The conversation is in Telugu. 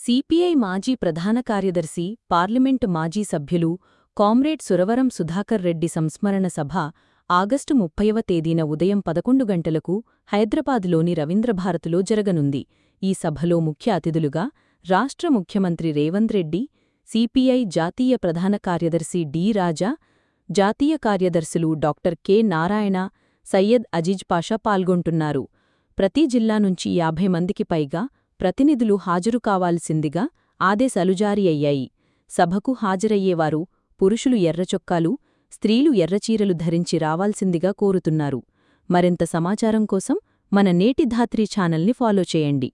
సిపిఐ మాజీ ప్రధాన కార్యదర్శి పార్లమెంటు మాజీ సభ్యులు కామ్రేడ్ సురవరం సుధాకర్ రెడ్డి సంస్మరణ సభ ఆగస్టు ముప్పైవ తేదీన ఉదయం పదకొండు గంటలకు హైదరాబాదులోని రవీంద్రభారతిలో జరగనుంది ఈ సభలో ముఖ్య అతిథులుగా రాష్ట్ర ముఖ్యమంత్రి రేవంత్ రెడ్డి సిపిఐ జాతీయ ప్రధాన కార్యదర్శి డి రాజా జాతీయ కార్యదర్శులు డాక్టర్ కె నారాయణ సయ్యద్ అజీజ్ పాషా పాల్గొంటున్నారు ప్రతి జిల్లా నుంచి యాభై మందికి పైగా ప్రతినిధులు హాజరు కావాల్సిందిగా ఆదేశాలు జారీ అయ్యాయి సభకు హాజరయ్యేవారు పురుషులు ఎర్రచొక్కాలు స్త్రీలు ఎర్రచీరలు ధరించి రావాల్సిందిగా కోరుతున్నారు మరింత సమాచారం కోసం మన నేటి ధాత్రి ఛానల్ని ఫాలో చేయండి